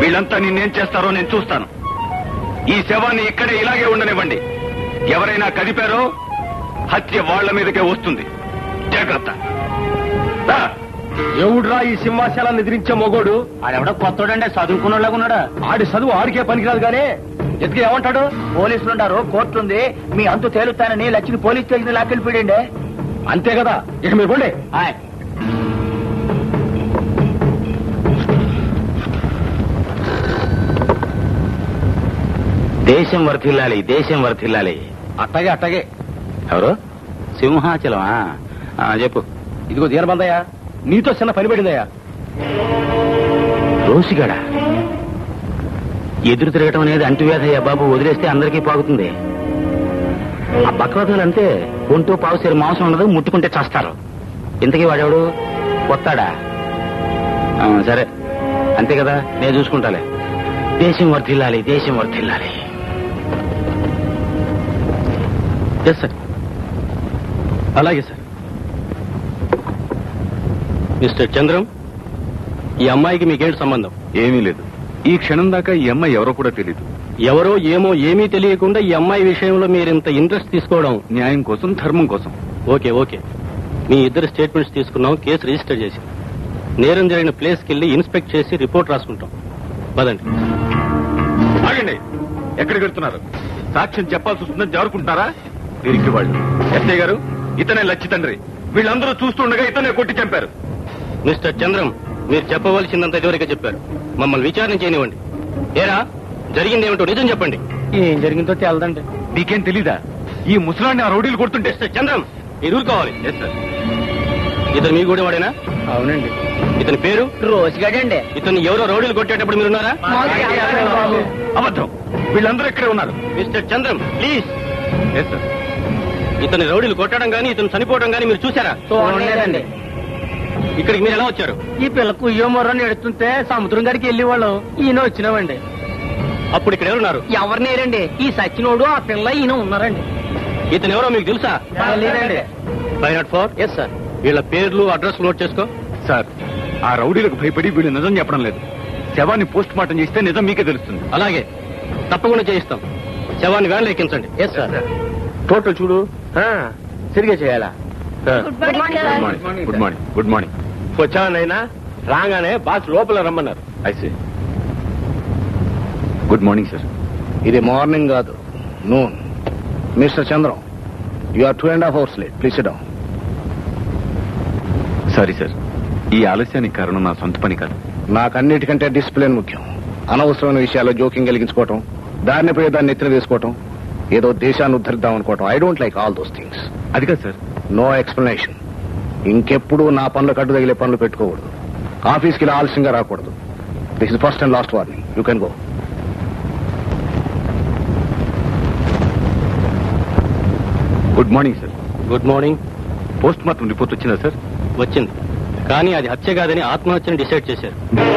వీళ్ళంతా నిన్నేం చేస్తారో నేను చూస్తాను ఈ శవాన్ని ఇక్కడే ఇలాగే ఉండనివ్వండి ఎవరైనా కదిపారో హత్య వాళ్ళ మీదకే వస్తుంది జాగ్రత్త రా. ఎవడురా ఈ సింహాశాలను ఎదిరించే మొగోడు ఆడెవడో కొత్తోడంటే చదువుకున్నోళ్ళగా ఉన్నాడా ఆడి చదువు ఆడికే పనికిరాదు గానీ ఎత్తుకు ఏమంటాడు పోలీసులు ఉన్నారు కోర్టు ఉంది మీ అంతు తేలుతానని లక్ష్మి పోలీస్ స్టేషన్ లాక్కెళ్ళిపోయాడండి అంతే కదా ఇక మీరు పోండి దేశం వర్ధిల్లాలి దేశం వర్ధిల్లాలి అట్టగే అట్టగే ఎవరు సింహాచలమా ఆ, చెప్పు ఇదిగో దీనబందయ్య నీతో చిన్న పని పడిందయ్యా రోసిగాడ ఎదురు తిరగటం అనేది అంటువ్యాధయ్యా బాబు వదిలేస్తే అందరికీ పాగుతుంది ఆ బక్రథాలు అంతే ఒంటో పావుసేరు మాంసం ఉండదు ముట్టుకుంటే చస్తారు ఇంతకీ వాడెవడు కొత్తాడా ఆ, సరే అంతే కదా నేను చూసుకుంటాలే దేశం వర్ధిల్లాలి దేశం వర్ధిల్లాలి ఎస్ సార్ అలాగే సార్ మిస్టర్ చంద్రం ఈ అమ్మాయికి మీకేంటి సంబంధం ఏమీ లేదు ఈ క్షణం దాకా ఈ అమ్మాయి ఎవరో కూడా తెలియదు ఎవరో ఏమో ఏమీ తెలియకుండా ఈ అమ్మాయి విషయంలో మీరు ఇంత ఇంట్రెస్ట్ తీసుకోవడం న్యాయం కోసం ధర్మం కోసం ఓకే ఓకే మీ ఇద్దరు స్టేట్మెంట్స్ తీసుకున్నాం కేసు రిజిస్టర్ చేసి నేరం జరిగిన ప్లేస్కి వెళ్ళి ఇన్స్పెక్ట్ చేసి రిపోర్ట్ రాసుకుంటాం పదండి ఆగండి ఎక్కడికి వెళ్తున్నారు సాక్ష్యం చెప్పాల్సి వస్తుందని జారుకుంటున్నారా తిరిగి వాళ్ళు ఎస్ఐ గారు ఇతనే లచ్చి తండ్రి వీళ్ళందరూ చూస్తుండగా ఇతనే కొట్టి చంపారు మిస్టర్ చంద్రం మీరు చెప్పవలసిందంత ఇదివరకే చెప్పారు మమ్మల్ని విచారణ చేయనివ్వండి ఏరా జరిగిందేమిటో నిజం చెప్పండి ఏం జరిగిందో తెలదండి నీకేం తెలీదా ఈ ముసలాన్ని ఆ రౌడీలు కొడుతుంటే మిస్టర్ చంద్రం మీరు ఊరుకోవాలి ఎస్ సార్ ఇతను మీ కూడా వాడేనా అవునండి ఇతని పేరు రోజుగాడండి ఇతను ఎవరో రౌడీలు కొట్టేటప్పుడు మీరున్నారా అబద్ధం వీళ్ళందరూ ఇక్కడే ఉన్నారు mister Chandram please yes sir ఇతని రౌడీలు కొట్టడం గానీ ఇతను చనిపోవడం గానీ మీరు చూసారా చూడలేదండి ఇక్కడికి మీరు ఎలా వచ్చారు ఈ పిల్లకు ఉయ్యోమొర్రని ఎడుతుంటే సముద్రం గారికి వెళ్ళి వాళ్ళు ఈయన వచ్చినామండి అప్పుడు ఇక్కడ ఎవరున్నారు ఎవరు నేరండి ఈ సచ్చినోడు ఆ పిల్ల ఈయన ఉన్నారండి ఇతను ఎవరో మీకు తెలుసా లేదండి five not four yes sir వీళ్ళ పేర్లు అడ్రస్ నోట్ చేసుకో సార్ ఆ రౌడీలకు భయపడి వీళ్ళు నిజం చెప్పడం లేదు శవాన్ని పోస్ట్ మార్టం చేస్తే నిజం మీకే తెలుస్తుంది అలాగే తప్పకుండా చేయిస్తాం శవాన్ని వ్యాన్లో ఎక్కించండి ఎస్ సార్ టోటల్ చూడు తిరిగే చేయాలా good morning good morning good morning వచ్చానైనా రాగానే బాస్ లోపల రమ్మన్నారు ఐసీ గుడ్ మార్నింగ్ సార్ ఇది మార్నింగ్ కాదు noon mister Chandram you are two and half hours late please down sorry sir ఈ ఆలస్యానికి కారణం నా సొంత పని కాదు నాకు అన్నిటికంటే డిసిప్లిన్ ముఖ్యం అనవసరమైన విషయాల్లో జోక్యం కలిగించుకోవటం దారిని పోయి దాన్ని ఎత్తిన వేసుకోవటం ఏదో దేశాన్ని ఉద్ధరిద్దాం అనుకోవటం I don't like all those things అది కాదు సార్ నో ఎక్స్ప్లెనేషన్ ఇంకెప్పుడు నా పనులు కట్టు తగిలే పనులు పెట్టుకోకూడదు ఆఫీస్కి ఇలా ఆలస్యంగా రాకూడదు this is first and last warning you can go good morning sir good morning post mortem report వచ్చిందా సార్ వచ్చింది కానీ అది హత్య కాదని ఆత్మహత్యని డిసైడ్ చేశారు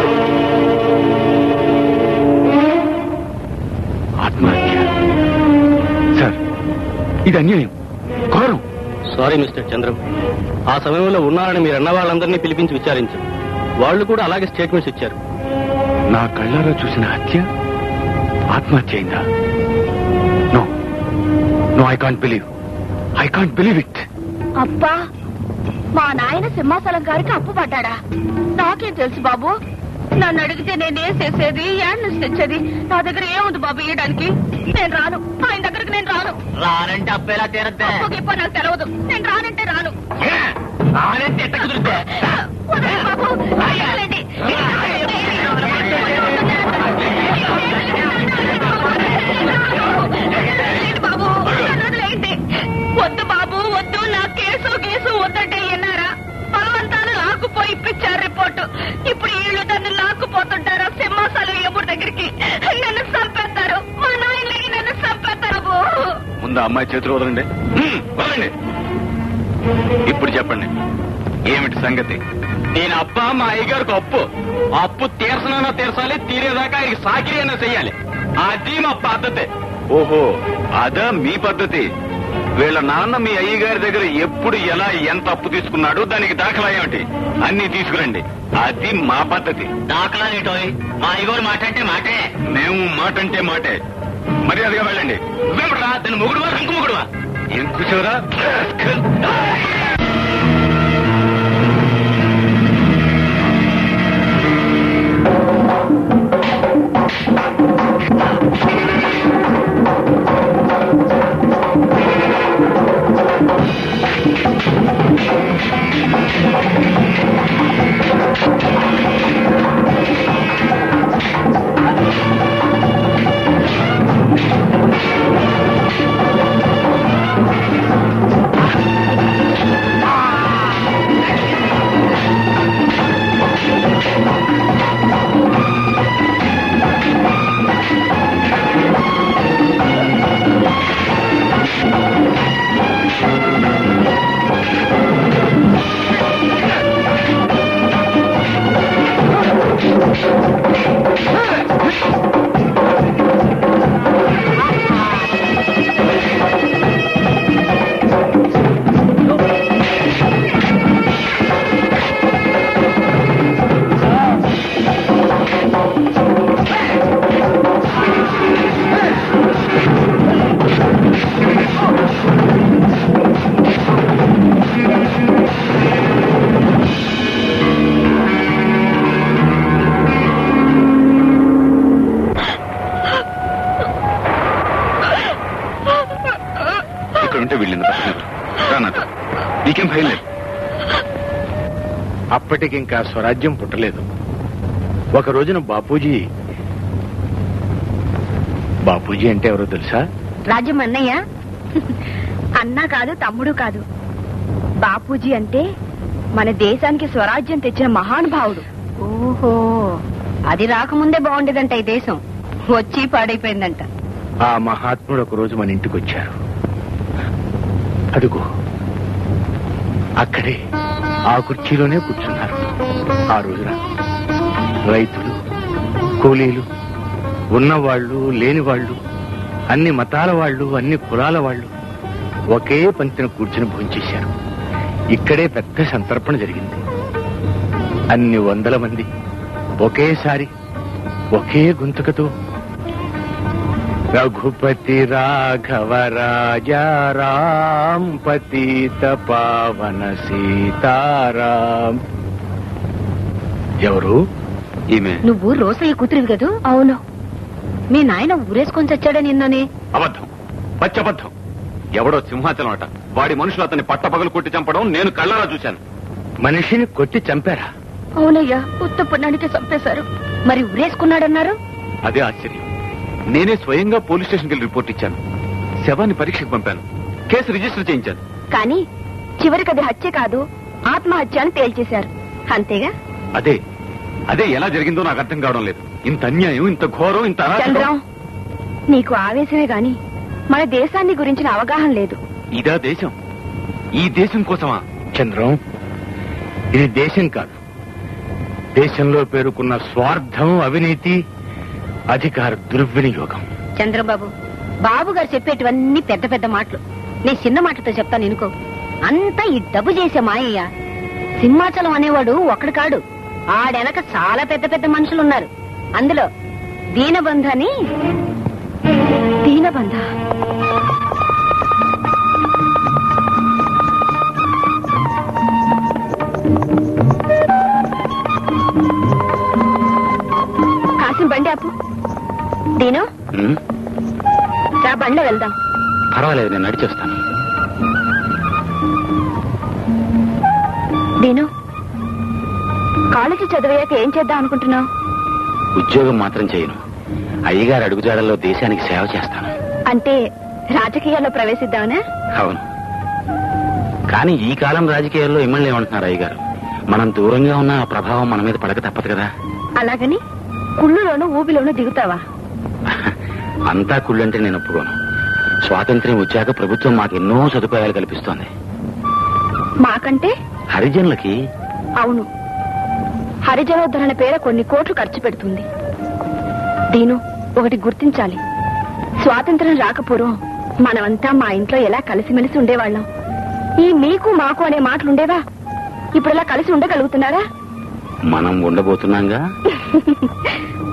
ఆత్మహత్య సార్ ఇది అన్యాయం ఘోరం సారీ మిస్టర్ చంద్రం ఆ సమయంలో ఉన్నారని మీరు అన్న వాళ్ళందరినీ పిలిపించి విచారించారు వాళ్ళు కూడా అలాగే స్టేట్మెంట్స్ ఇచ్చారు నా కళ్ళారా చూసిన హత్య ఆత్మహత్య అయిందా no no I can't believe I can't believe it అబ్బా మా నాయన సింహాచలం గారికి అప్పు పడ్డాడా నాకేం తెలుసు బాబు నన్ను అడిగితే నేనేం చేసేది యాడ్ నుంచి తెచ్చేది నా దగ్గర ఏముంది బాబు ఇయ్యడానికి నేను రాను ఆయన దగ్గరికి నేను రాను రానంటే అప్పేలా తీరద్దే అప్పుకి ఇప్ప నాకు తెలవదు నేను రానంటే రాను రానంటే ఎట్ట కుదిరిద్దే వదలండి బాబు వదలండి. వదలండి బాబు నన్ను వదిలేయండి. వద్దు బాబు వద్దు నా కేసు గీసు వద్దంటే విన్నారా బలవంతాలు లాక్కుపోయి ఇప్పించారు రిపోర్టు ఇప్పుడు వీళ్ళు దాన్ని లాక్కుపోతుంటారా సింహాసాలు ఎప్పుడు దగ్గరికి నన్ను చంపేస్తారు మా నాయనకి నన్ను చంపేస్తారు బాబు ముందు ఆ అమ్మాయి చేతులు వదలండి హ్మ్, వదలండి ఇప్పుడు చెప్పండి ఏమిటి సంగతి నేను అప్ప మా అయ్యగారికి అప్పు ఆ అప్పు తీర్చనైనా తీర్చాలి తీరేదాకా ఆయనకి సాకిరి అయినా చెయ్యాలి అది మా పద్ధతి ఓహో అదా మీ పద్ధతి వీళ్ళ నాన్న మీ అయ్య గారి దగ్గర ఎప్పుడు ఎలా ఎంత అప్పు తీసుకున్నాడు దానికి దాఖలా ఏమిటి అన్ని తీసుకురండి అది మా పద్ధతి దాఖలా నేటోయ్ మా ఇగోరు మాట్లాడితే మాటే మేము మాట అంటే మాటే మర్యాదగా వెళ్ళండి నువ్వెవడరా దాని మొగుడువా రంకు మొగుడువా ఏం కూర్చోరా ఇక్కడ ఉంటే వెళ్ళింది రానట నీకేం భయం లేదు అప్పటికింకా స్వరాజ్యం పుట్టలేదు ఒక రోజున బాపూజీ బాపూజీ అంటే ఎవరో తెలుసా రాజ్యం అన్నయ్య అన్న కాదు తమ్ముడు కాదు బాపూజీ అంటే మన దేశానికి స్వరాజ్యం తెచ్చిన మహానుభావుడు ఓహో అది రాకముందే బాగుండేదంట ఈ దేశం వచ్చి పాడైపోయిందంట ఆ మహాత్ముడు ఒక రోజు మన ఇంటికి వచ్చారు అదుగో అక్కడే ఆ కుర్చీలోనే కూర్చున్నారు ఆ రోజున రైతులు కూలీలు ఉన్నవాళ్ళు లేని వాళ్ళు అన్ని మతాల వాళ్ళు అన్ని కులాల వాళ్ళు ఒకే పంక్తిన కూర్చుని భోంచేశారు ఇక్కడే పెద్ద సంతర్పణ జరిగింది అన్ని వందల మంది ఒకేసారి ఒకే గొంతుకతో రఘుపతి రాఘవ రాజా రాం పతిత పావన సీతారాం ఎవరు ఈమె నువ్వు రోసయ్య కూతురివి కదూ అవును మీ నాయన ఊరేసుకొని చచ్చాడని నిన్ననే అబద్ధం పచ్చబద్ధం ఎవడో సింహాచలం అట వాడి మనుషులు అతన్ని పట్టపగలు కొట్టి చంపడం నేను కళ్ళారా చూశాను మనిషిని కొట్టి చంపారా అవునయ్యా ఉత్త పుణ్యానికి చంపేశారు మరి ఊరేసుకున్నాడన్నారు అదే ఆశ్చర్యం నేనే స్వయంగా పోలీస్ స్టేషన్కి వెళ్ళి రిపోర్ట్ ఇచ్చాను శవాన్ని పరీక్షకు పంపాను కేసు రిజిస్టర్ చేయించాను కానీ చివరికి అది హత్య కాదు ఆత్మహత్య అని తేల్చేశారు అంతేగా అదే అదే ఎలా జరిగిందో నాకు అర్థం కావడం లేదు ఇంత అన్యాయం ఇంత ఘోరం ఇంత అరాచకం. చంద్రం నీకు ఆవేశమే గాని మన దేశాన్ని గురించిన అవగాహన లేదు ఇదా దేశం ఈ దేశం కోసమా చంద్రం ఇది దేశం కాదు దేశంలో పేరుకున్న స్వార్థం అవినీతి అధికార దుర్వినియోగం చంద్రబాబు బాబు గారు చెప్పేటివన్నీ పెద్ద పెద్ద మాటలు నేను చిన్న మాటలతో చెప్తాను ఎనుకో అంతా ఈ డబ్బు చేసే మాయయ్య సింహాచలం అనేవాడు ఒక్కడు కాడు ఆడెనక చాలా పెద్ద పెద్ద మనుషులు ఉన్నారు అందులో దీనబంధ అని దీనబంధ కాసిన బండి ఆపు దీను ఉమ్, రా బండి వెళ్దాం పర్వాలేదు నేను నడిచొస్తాను దీను కాలేజీ చదివయ్యాక ఏం చేద్దాం అనుకుంటున్నావు ఉద్యోగం మాత్రం చేయను అయ్యగారు అడుగుజాడల్లో దేశానికి సేవ చేస్తాను అంటే రాజకీయాల్లో ప్రవేశిద్దామనా అవును కానీ ఈ కాలం రాజకీయాల్లో ఇమ్మల్ని ఏమంటున్నారు అయ్యగారు మనం దూరంగా ఉన్న ఆ ప్రభావం మన మీద పడక తప్పదు కదా అలాగని కుళ్ళులోను ఊబిలోను దిగుతావా అంతా కుళ్ళంటే నేను ఒప్పుకోను స్వాతంత్ర్యం వచ్చాక ప్రభుత్వం మాకు ఎన్నో సదుపాయాలు కల్పిస్తోంది మాకంటే హరిజనులకి అవును హరిజనోద్ధరణ పేర కొన్ని కోట్లు ఖర్చు పెడుతుంది దీను ఒకటి గుర్తించాలి స్వాతంత్రం రాకపూర్వం మనమంతా మా ఇంట్లో ఎలా కలిసిమెలిసి ఉండేవాళ్ళం ఈ మీకు మాకు అనే మాటలు ఉండేవా ఇప్పుడు ఇలా కలిసి ఉండగలుగుతున్నారా మనం ఉండబోతున్నాంగా